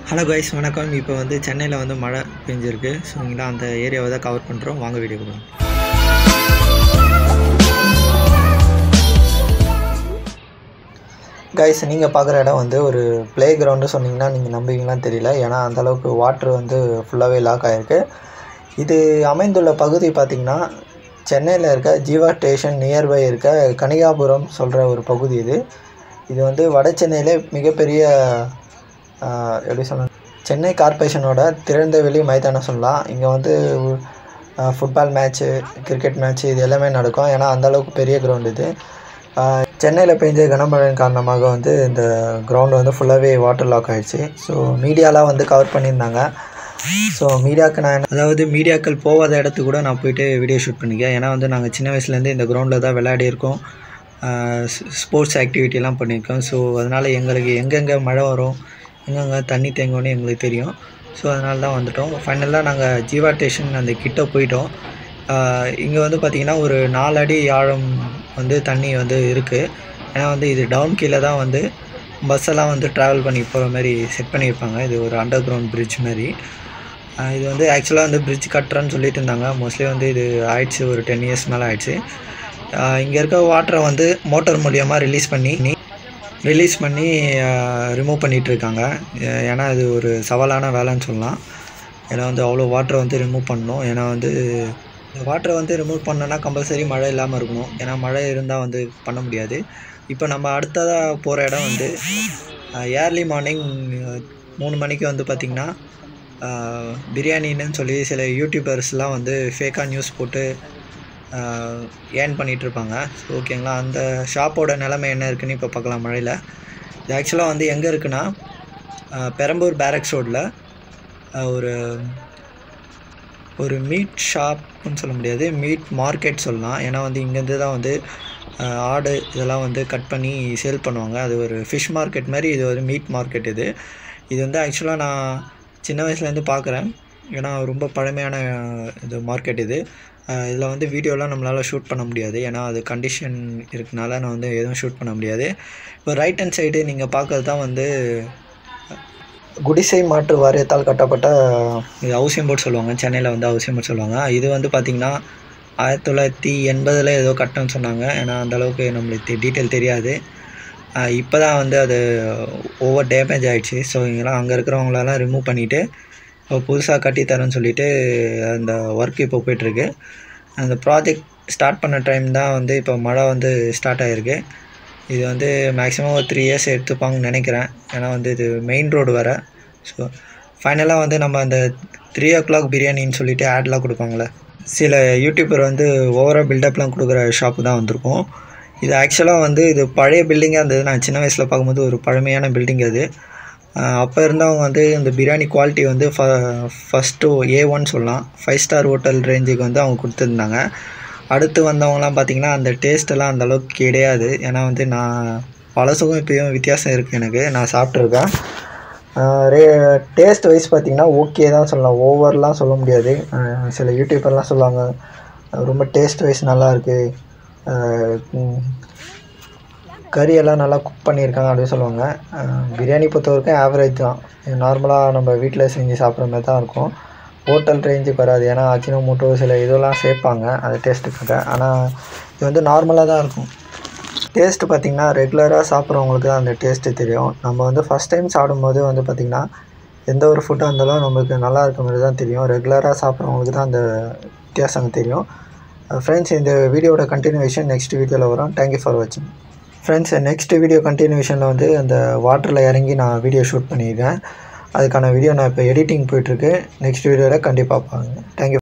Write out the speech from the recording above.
hello guys வணக்கம் இப்போ வந்து சென்னையில் வந்து மழை பெஞ்சிருக்கு ஸோ இங்கே அந்த ஏரியாவை தான் கவர் பண்ணுறோம் வாங்க வீடியோ கொடுங்க கைஸ் நீங்கள் பார்க்குற இடம் வந்து ஒரு ப்ளே கிரவுண்டு சொன்னீங்கன்னா நீங்கள் நம்புவீங்களான்னு தெரியல ஏன்னா அந்தளவுக்கு வாட்ரு வந்து ஃபுல்லாகவே லாக் ஆகிருக்கு இது அமைந்துள்ள பகுதி பார்த்திங்கன்னா சென்னையில் இருக்க ஜீவா ஸ்டேஷன் நியர்பை இருக்க கனிகாபுரம் சொல்கிற ஒரு பகுதி இது இது வந்து வட சென்னையிலே மிகப்பெரிய ஆஹ், எப்படி சொல்ல சென்னை கார்ப்பரேஷனோட திறந்தவெளி மைதானம் சொல்லலாம் இங்கே வந்து ஃபுட்பால் மேட்ச்சு கிரிக்கெட் மேட்ச்சு இது எல்லாமே நடக்கும் ஏன்னா அந்தளவுக்கு பெரிய கிரவுண்ட் இது சென்னையில் பெஞ்ச கனமழையின் காரணமாக வந்து இந்த கிரவுண்டு வந்து ஃபுல்லாகவே வாட்டர் லாக் ஆகிடுச்சு ஸோ மீடியாலாம் வந்து கவர் பண்ணியிருந்தாங்க ஸோ மீடியாவுக்கு நான் என்ன- அதாவது மீடியாக்கள் போகாத இடத்துக்கு கூட நான் போயிட்டு வீடியோ ஷூட் பண்ணிக்கேன் ஏன்னா வந்து நாங்கள் சின்ன வயசுலேருந்து இந்த கிரவுண்டில் தான் விளையாடி இருக்கோம் ஸ்போர்ட்ஸ் ஆக்டிவிட்டிலாம் பண்ணியிருக்கோம் ஸோ அதனால் எங்களுக்கு எங்கெங்கே மழை வரும் எங்கெங்கே தண்ணி தேங்கும்னு எங்களுக்கு தெரியும் ஸோ அதனால தான் வந்துட்டோம் ஃபைனலாக நாங்கள் ஜீவா ஸ்டேஷன் அந்த கிட்ட போயிட்டோம் இங்கே வந்து பார்த்திங்கன்னா ஒரு நாலு அடி ஆழம் வந்து தண்ணி வந்து இருக்குது ஏன்னா வந்து இது டவுன் கீழே தான் வந்து பஸ்ஸெல்லாம் வந்து ட்ராவல் பண்ணி போகிற மாதிரி செட் பண்ணியிருப்பாங்க இது ஒரு அண்டர் கிரவுண்ட் பிரிட்ஜ் மாதிரி ஆஹ் இது வந்து ஆக்சுவலாக வந்து பிரிட்ஜ் கட்டுறேன்னு சொல்லிட்டு இருந்தாங்க மோஸ்ட்லி வந்து இது ஆயிடுச்சு ஒரு டென் இயர்ஸ் மேலே ஆயிடுச்சு இங்கே இருக்க வாட்டரை வந்து மோட்டார் மூலியமாக ரிலீஸ் பண்ணி ரிலீஸ் பண்ணி ரிமூவ் பண்ணிகிட்டு இருக்காங்க அஹ் ஏன்னா இது ஒரு சவாலான வேலைன்னு சொல்லலாம் ஏன்னா வந்து அவ்வளோ வாட்டரை வந்து ரிமூவ் பண்ணணும் ஏன்னா வந்து இந்த வாட்டரை வந்து ரிமூவ் பண்ணோன்னா கம்பல்சரி மழை இல்லாமல் இருக்கணும் ஏன்னா மழை இருந்தால் வந்து பண்ண முடியாது இப்போ நம்ம அடுத்ததாக போகிற இடம் வந்து ஏர்லி மார்னிங் மூணு மணிக்கு வந்து பார்த்திங்கன்னா பிரியாணின்னு சொல்லி சில யூடியூபர்ஸ்லாம் வந்து ஃபேக்காக நியூஸ் போட்டு ஏர்ன் பண்ணிகிட்ருப்பாங்க ஸோ ஓகேங்களா அந்த ஷாப்போட நிலைமை என்ன இருக்குன்னு இப்போ பார்க்கலாம் மழையில் இது ஆக்சுவலாக வந்து எங்கே இருக்குன்னா ஆஹ் பெரம்பூர் பேரக்ஸ் ரோட்டில் ஒரு ஒரு மீட் ஷாப்னு சொல்ல முடியாது மீட் மார்க்கெட் சொல்லலாம் ஏன்னா வந்து இங்கேருந்து தான் வந்து ஆஹ் ஆடு இதெல்லாம் வந்து கட் பண்ணி சேல் பண்ணுவாங்க அது ஒரு ஃபிஷ் மார்க்கெட் மாதிரி இது ஒரு மீட் மார்க்கெட் இது இது வந்து ஆக்சுவலாக நான் சின்ன வயசுலேருந்து பார்க்குறேன் ஏன்னா ரொம்ப பழமையான இது மார்க்கெட் இது இதில் வந்து வீடியோலாம் நம்மளால் ஷூட் பண்ண முடியாது ஏன்னா அது கண்டிஷன் இருக்கனால நான் வந்து எதுவும் ஷூட் பண்ண முடியாது இப்போ ரைட் ஹேண்ட் சைடு நீங்கள் பார்க்கறது தான் வந்து குடிசை மாற்று வாரியத்தால் கட்டப்பட்ட இது ஹவுசிங் போர்ட் சொல்லுவாங்க சென்னையில் வந்து ஹவுசிங் போர்ட் சொல்லுவாங்க இது வந்து பார்த்திங்கன்னா ஆயிரத்தி தொள்ளாயிரத்தி எண்பதில் ஏதோ கட்டணும்னு சொன்னாங்க ஏன்னா அந்த அளவுக்கு நம்மளுக்கு டீட்டெயில் தெரியாது இப்போ தான் வந்து அது ஓவர் டேமேஜ் ஆகிடுச்சு ஸோ இங்கெல்லாம் அங்கே இருக்கிறவங்களெல்லாம் ரிமூவ் பண்ணிவிட்டு இப்போ புதுசாக கட்டித்தரேன்னு சொல்லிட்டு அந்த ஒர்க் இப்போ போயிட்டுருக்கு அந்த ப்ராஜெக்ட் ஸ்டார்ட் பண்ண டைம் தான் வந்து இப்போ மழை வந்து ஸ்டார்ட் ஆகிருக்கு இது வந்து மேக்ஸிமம் ஒரு த்ரீ இயர்ஸ் எடுத்துப்பாங்கன்னு நினைக்கிறேன் ஏன்னா வந்து இது மெயின் ரோடு வேறு ஸோ ஃபைனலாக வந்து நம்ம அந்த த்ரீ ஓ கிளாக் பிரியாணின்னு சொல்லிட்டு ஆட்லாம் கொடுப்பாங்களே சில யூடியூபர் வந்து ஓவராக பில்டப்லாம் கொடுக்குற ஷாப்பு தான் வந்திருக்கும் இது ஆக்சுவலாக வந்து இது பழைய பில்டிங்காக இருந்தது நான் சின்ன வயசில் பார்க்கும்போது ஒரு பழமையான பில்டிங் அது அப்போ இருந்தவங்க வந்து இந்த பிரியாணி குவாலிட்டி வந்து ஃப ஃபஸ்ட்டு ஏ ஒன் சொல்லலாம் ஃபைவ் ஸ்டார் ஹோட்டல் ரேஞ்சுக்கு வந்து அவங்க கொடுத்துருந்தாங்க அடுத்து வந்தவங்கலாம் பார்த்திங்கன்னா அந்த டேஸ்ட்டெல்லாம் அந்த அளவுக்கு கிடையாது ஏன்னா வந்து நான் பழசுக்கும் இப்போயும் வித்தியாசம் இருக்குது எனக்கு நான் சாப்பிட்ருக்கேன் ரே டேஸ்ட் வைஸ் பார்த்திங்கன்னா ஓகே தான் சொல்லலாம் ஓவர்லாம் சொல்ல முடியாது ஆஹ் சில யூடியூபர்லாம் சொல்லுவாங்க ரொம்ப டேஸ்ட் வைஸ் நல்லா இருக்குது கறியெல்லாம் நல்லா குக் பண்ணியிருக்காங்க அப்படின்னு சொல்லுவாங்க அஹ் பிரியாணி பொறுத்த வரைக்கும் ஆவரேஜ் தான் நார்மலாக நம்ம வீட்டில் செஞ்சு சாப்பிட்ற மாதிரி தான் இருக்கும் ஹோட்டல் ரேஞ்சுக்கு வராது ஏன்னா அச்சினமோட்டோ சில இதெல்லாம் சேர்ப்பாங்க அது டேஸ்ட்டுக்காக ஆனால் இது வந்து நார்மலாக தான் இருக்கும் டேஸ்ட்டு பார்த்திங்கன்னா ரெகுலராக சாப்பிட்றவங்களுக்கு தான் அந்த டேஸ்ட்டு தெரியும் நம்ம வந்து ஃபஸ்ட் டைம் சாப்பிடும்போது வந்து பார்த்திங்கன்னா எந்த ஒரு ஃபுட்டாக இருந்தாலும் நம்மளுக்கு நல்லா இருக்க மாதிரி தான் தெரியும் ரெகுலராக சாப்பிட்றவங்களுக்கு தான் அந்த வித்தியாசம் தெரியும் ஃப்ரெண்ட்ஸ் இந்த வீடியோட கண்டினியூவேஷன் நெக்ஸ்ட் வீடியோவில் வரும் தேங்க்யூ ஃபார் வாட்சிங் ஃப்ரெண்ட்ஸ் நெக்ஸ்ட் வீடியோ கண்டினியூஷனில் வந்து அந்த வாட்டரில் இறங்கி நான் வீடியோ ஷூட் பண்ணியிருக்கேன் அதுக்கான வீடியோ நான் இப்போ எடிட்டிங் போயிட்டுருக்கு நெக்ஸ்ட் வீடியோவில் கண்டிப்பாக பாருங்கள் தேங்க்யூ